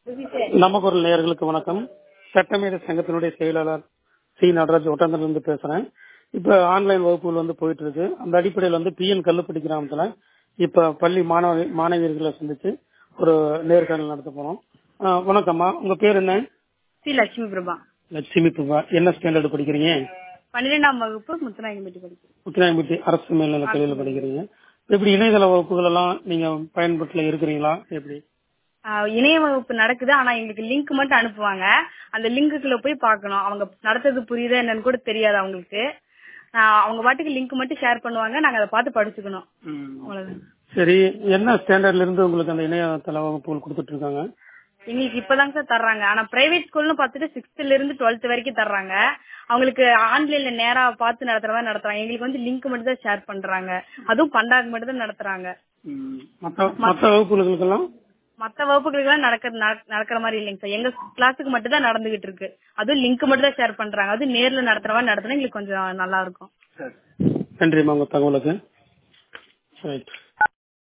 நமக்குரல் நேயர்களுக்கு வணக்கம் சட்டமேத சங்கத்தினுடைய செயலாளர் சி நடராஜ் ஒட்டந்தல இருந்து பேசுறேன் இப்ப ஆன்லைன் வகுப்புகள் வந்து போயிட்டு இருக்கு அந்த அடிப்படையில் வந்து பிஎன் கல்லுப்பட்டி கிராமத்துல இப்ப பள்ளி மாணவ மாணவியர்களை சந்திச்சு ஒரு நேர்காணல் நடத்த போறோம் ஆஹ் வணக்கம்மா உங்க பேர் என்ன சி லட்சுமி பிரபா லட்சுமி பிரபா என்ன ஸ்டாண்டர்ட் படிக்கிறீங்க பன்னிரெண்டாம் வகுப்பு முத்துநாயகம்பட்டி படிக்கிறேன் முத்தினாயம்பட்டி அரசு மேல்நிலை பள்ளியில படிக்கிறீங்க எப்படி இணையதள வகுப்புகள் எல்லாம் நீங்க பயன்பாட்டுல இருக்கிறீங்களா எப்படி ஆஹ் இணைய வகுப்பு நடக்குது ஆனா எங்களுக்கு லிங்க் மட்டும் அனுப்புவாங்க அந்த லிங்க்குள்ள போய் பார்க்கணும் அவங்க நடத்துறது புரியுதா என்னன்னு கூட தெரியாது அவங்களுக்கு ஆஹ் அவங்க பாட்டுக்கு லிங்க் மட்டும் ஷேர் பண்ணுவாங்க நாங்க அதை பார்த்து படிச்சுக்கணும் அவ்வளவுதான் சரி என்ன ஸ்டாண்டர்ட்ல இருந்து உங்களுக்கு அந்த இணையதள வகுப்புகள் கொடுத்துட்டு இருக்காங்க எங்களுக்கு இப்பதாங்க சார் தர்றாங்க ஆனா பிரைவேட் ஸ்கூல்னு பார்த்துட்டு சிக்ஸ்த்ல இருந்து டுவெல்த் வரைக்கும் தர்றாங்க அவங்களுக்கு ஆன்லைன்ல நேரா பார்த்து நடத்துற மாதிரி நடத்துறாங்க எங்களுக்கு வந்து லிங்க் மட்டும் தான் ஷேர் பண்றாங்க அதுவும் பண்டாக்கு மட்டும் தான் நடத்துறாங்க மத்த மத்த வகுப்புகளுக்கெல்லாம் மத்த வகுப்புகளுக்கு நடக்க நடக்கிற மாதிரி இல்லைங்க சார் எங்க கிளாஸுக்கு மட்டும் தான் நடந்துகிட்டு இருக்கு அதுவும் லிங்க் மட்டும் தான் ஷேர் பண்றாங்க அதுவும் நேர்ல நடத்துற மாதிரி நடத்தினா எங்களுக்கு கொஞ்சம் நல்லா இருக்கும் நன்றிம்மா உங்க தகவலுக்கு ரைட்